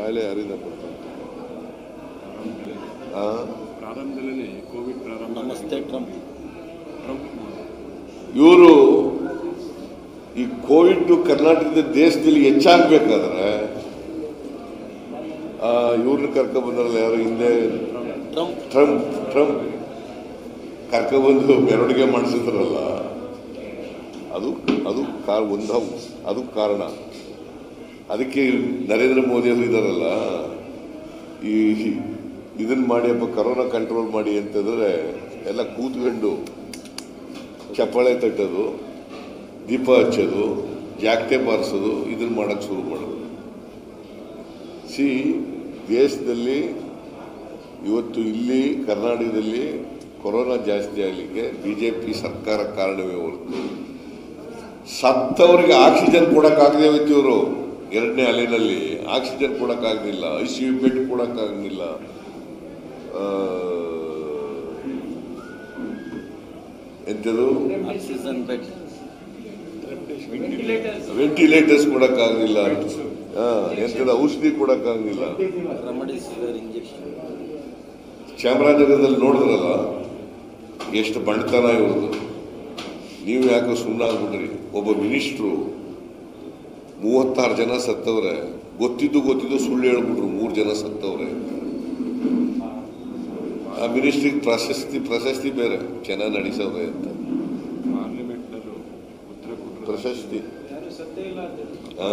ಕಾಯಿಲೆ ಯಾರಿಂದ ಬರ್ತಾರೆ ಆ? ಪ್ರಾರಂಭದಲ್ಲೇ ಕೋವಿಡ್ ಪ್ರಾರಂಭ ನಮಸ್ತೆ ಟ್ರಂಪ್ ಟ್ರಂಪ್ ಇವರು ಈ ಕೋವಿಡ್ ಕರ್ನಾಟಕದ ದೇಶದಲ್ಲಿ ಹೆಚ್ಚಾಗಬೇಕಾದ್ರೆ ಇವ್ರನ್ನ ಕರ್ಕೊಬಂದ್ರಲ್ಲ ಯಾರು ಹಿಂದೆ ಟ್ರಂಪ್ ಟ್ರಂಪ್ ಟ್ರಂಪ್ ಕರ್ಕೊಬಂದು ಮೆರವಣಿಗೆ ಮಾಡಿಸಿದ್ರಲ್ಲ ಅದು ಅದು ಕಾ ಒಂದು ಅದು ಕಾರಣ ಅದಕ್ಕೆ ನರೇಂದ್ರ ಮೋದಿ ಅವರು ಇದಾರಲ್ಲ ಈ ಇದನ್ನ ಮಾಡಿ ಅಪ್ಪ ಕರೋನಾ ಕಂಟ್ರೋಲ್ ಮಾಡಿ ಅಂತಂದ್ರೆ ಎಲ್ಲ ಕೂತ್ಕೊಂಡು ಚಪ್ಪಾಳೆ ತಟ್ಟೋದು ದೀಪ ಹಚ್ಚೋದು ಜಾಗ್ತೆ ಬಾರಿಸೋದು ಇದನ್ನ ಮಾಡಕ್ಕೆ ಶುರು ಮಾಡೋದು ಸಿ ದೇಶದಲ್ಲಿ ಇವತ್ತು ಇಲ್ಲಿ ಕರ್ನಾಟಕದಲ್ಲಿ ಕೊರೋನಾ ಜಾಸ್ತಿ ಆಗಲಿಕ್ಕೆ ಬಿ ಜೆ ಪಿ ಸರ್ಕಾರ ಕಾರಣವೇ ಹೊರತು ಸತ್ತವರಿಗೆ ಆಕ್ಸಿಜನ್ ಕೊಡೋಕ್ಕಾಗದೆ ಹೋಯ್ತು ಇವರು ಎರಡನೇ ಅಲೆನಲ್ಲಿ ಆಕ್ಸಿಜನ್ ಕೊಡೋಕ್ಕಾಗಲಿಲ್ಲ ಐ ಸಿ ಯು ಬೆಡ್ ಕೊಡೋಕ್ಕಾಗಲಿಲ್ಲ ಎಂಥದ್ದು ಆಕ್ಸಿಜನ್ ಬೆಡ್ ವೆಂಟಿಲೇಟರ್ಸ್ ಕೊಡೋಕ್ಕಾಗಲಿಲ್ಲ ಹಾಂ ಎಂಥದ್ದು ಔಷಧಿ ಕೊಡೋಕ್ಕಾಗಲಿಲ್ಲ ರೆಮಿಡಿಸಿವಿರ್ ಇಂಜೆಕ್ಷನ್ ಚಾಮರಾಜನಗರದಲ್ಲಿ ನೋಡಿದ್ರಲ್ಲ ಎಷ್ಟು ಬಣ್ತನ ಇವ್ರದ್ದು ನೀವು ಯಾಕೋ ಸುಮ್ಮನೆ ಆಗ್ಬಿಟ್ರಿ ಒಬ್ಬ ಮಿನಿಸ್ಟ್ರು ಮೂವತ್ತಾರು ಜನ ಸತ್ತವ್ರೆ ಗೊತ್ತಿದ್ದು ಗೊತ್ತಿದ್ದು ಸುಳ್ಳು ಹೇಳ್ಬಿಟ್ರು ಮೂರು ಜನ ಸತ್ತವ್ರೆ ಆ ಮಿನಿಸ್ಟ್ರಿಗೆ ಪ್ರಶಸ್ತಿ ಪ್ರಶಸ್ತಿ ಬೇರೆ ಚೆನ್ನಾಗಿ ನಡೆಸವ್ರೆ ಅಂತ ಪಾರ್ಲಿಮೆಂಟ್ನಲ್ಲೂ ಉತ್ತರ ಕೊಟ್ಟರು ಪ್ರಶಸ್ತಿ ಆ,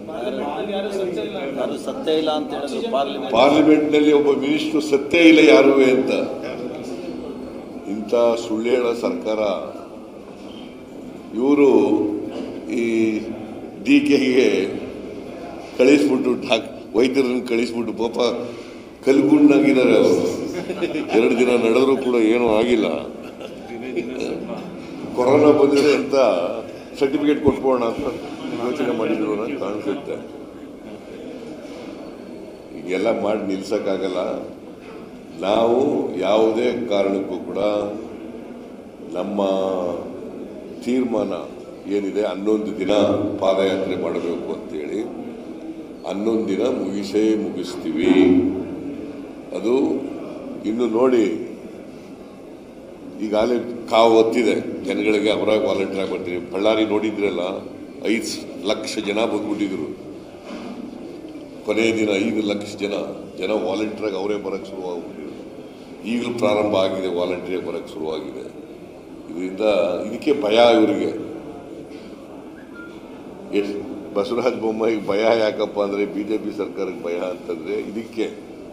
ಯಾರು ಸತ್ಯ ಇಲ್ಲ ಅಂತ ಹೇಳಿದ್ರು ಪಾರ್ಲಿಮೆಂಟ್ ಪಾರ್ಲಿಮೆಂಟ್ನಲ್ಲಿ ಒಬ್ಬ ಮಿನಿಸ್ಟ್ರು ಸತ್ತೇ ಇಲ್ಲ ಯಾರುವೆ ಅಂತ ಇಂಥ ಸುಳ್ಳು ಹೇಳೋ ಸರ್ಕಾರ ಇವರು ಈ ಡಿ ಕೆಗೆ ಕಳಿಸ್ಬಿಟ್ಟು ಡಾಕ್ ವೈದ್ಯರನ್ನು ಕಳಿಸ್ಬಿಟ್ಟು ಪಾಪ ಕಲ್ಗುಂಡಾಗಿದ್ದಾರೆ ಅವರು ಎರಡು ದಿನ ನಡೆದ್ರು ಕೂಡ ಏನೂ ಆಗಿಲ್ಲ ದಿನೇ ದಿನೇ ಸ್ವಲ್ಪ ಕೊರೋನಾ ಬಂದಿದೆ ಅಂತ ಸರ್ಟಿಫಿಕೇಟ್ ಕೊಟ್ಬೋಣ ಅಂತ ಯೋಚನೆ ಮಾಡಿದ್ರು ಅಂತ ಕಾಣಿಸುತ್ತೆ ಈಗೆಲ್ಲ ಮಾಡಿ ನಿಲ್ಸಕ್ಕಾಗಲ್ಲ ನಾವು ಯಾವುದೇ ಕಾರಣಕ್ಕೂ ಕೂಡ ನಮ್ಮ ತೀರ್ಮಾನ ಏನಿದೆ ಹನ್ನೊಂದು ದಿನ ಪಾದಯಾತ್ರೆ ಮಾಡಬೇಕು ಅಂತೇಳಿ ಹನ್ನೊಂದು ದಿನ ಮುಗಿಸೇ ಮುಗಿಸ್ತೀವಿ ಅದು ಇನ್ನು ನೋಡಿ ಈಗಾಗಲೇ ಕಾವು ಒತ್ತಿದೆ ಜನಗಳಿಗೆ ಅವರಾಗ ವಾಲಂಟಿಯರ್ ಆಗಿ ಬರ್ತೀವಿ ಬಳ್ಳಾರಿ ನೋಡಿದ್ರಲ್ಲ ಐದು ಲಕ್ಷ ಜನ ಬಂದ್ಬಿಟ್ಟಿದ್ರು ಕೊನೆಯ ದಿನ ಐದು ಲಕ್ಷ ಜನ ಜನ ವಾಲಂಟಿಯರ್ ಆಗಿ ಅವರೇ ಬರಕ್ಕೆ ಶುರುವಾಗ್ಬಿಟ್ಟಿದ್ರು ಈಗಲೂ ಪ್ರಾರಂಭ ಆಗಿದೆ ವಾಲಂಟಿಯರ್ ಬರಕ್ಕೆ ಶುರುವಾಗಿದೆ ಇದರಿಂದ ಇದಕ್ಕೆ ಭಯ ಇವರಿಗೆ ಎಷ್ಟು ಬಸವರಾಜ ಬೊಮ್ಮಾಯಿಗೆ ಭಯ ಯಾಕಪ್ಪ ಅಂದರೆ ಬಿ ಜೆ ಪಿ ಸರ್ಕಾರಕ್ಕೆ ಭಯ ಅಂತಂದರೆ ಇದಕ್ಕೆ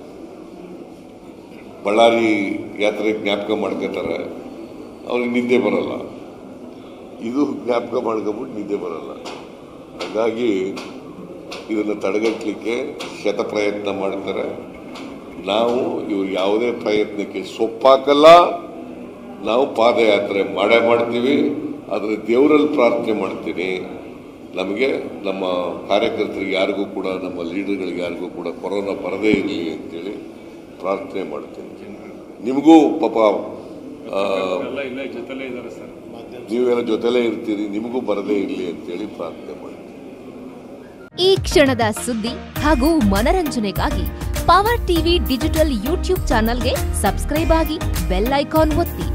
ಬಳ್ಳಾರಿ ಯಾತ್ರೆ ಜ್ಞಾಪಕ ಮಾಡ್ಕೋತಾರೆ ಅವ್ರಿಗೆ ನಿದ್ದೆ ಬರಲ್ಲ ಇದು ಜ್ಞಾಪಕ ಮಾಡ್ಕೊಬಿಟ್ಟು ನಿದ್ದೆ ಬರಲ್ಲ ಹಾಗಾಗಿ ಇದನ್ನು ತಡೆಗಟ್ಟಲಿಕ್ಕೆ ಶತ ಪ್ರಯತ್ನ ಮಾಡ್ತಾರೆ ನಾವು ಇವ್ರು ಯಾವುದೇ ಪ್ರಯತ್ನಕ್ಕೆ ಸೊಪ್ಪಾಕಲ್ಲ ನಾವು ಪಾದಯಾತ್ರೆ ಮಾಡೇ ಮಾಡ್ತೀವಿ ಆದರೆ ದೇವರಲ್ಲಿ ಪ್ರಾರ್ಥನೆ ಮಾಡ್ತೀನಿ ನಮಗೆ ನಮ್ಮ ಕಾರ್ಯಕರ್ತರಿಗೆ ಯಾರಿಗೂ ಕೂಡ ನಮ್ಮ ಲೀಡರ್ಗಳಿಗೆ ಯಾರಿಗೂ ಕೂಡ ಕೊರೋನಾ ಬರದೇ ಇರಲಿ ಅಂತೇಳಿ ಪ್ರಾರ್ಥನೆ ಮಾಡ್ತೀನಿ ನಿಮಗೂ ಪಾಪ ಆ, ಎಲ್ಲ ಇಲ್ಲೇ ಜೊತೆಲೇ ಇದ್ದಾರೆ ಸರ್ ನೀವೆಲ್ಲ ಜೊತೆಲೇ ಇರ್ತೀರಿ ನಿಮಗೂ ಬರದೇ ಇರಲಿ ಅಂತೇಳಿ ಪ್ರಾರ್ಥನೆ ಮಾಡ್ತೀನಿ ಈ ಕ್ಷಣದ ಸುದ್ದಿ ಹಾಗೂ ಮನರಂಜನೆಗಾಗಿ ಪವರ್ ಟಿವಿ ಡಿಜಿಟಲ್ ಯೂಟ್ಯೂಬ್ ಚಾನಲ್ಗೆ ಸಬ್ಸ್ಕ್ರೈಬ್ ಆಗಿ ಬೆಲ್ ಐಕಾನ್ ಒತ್ತಿ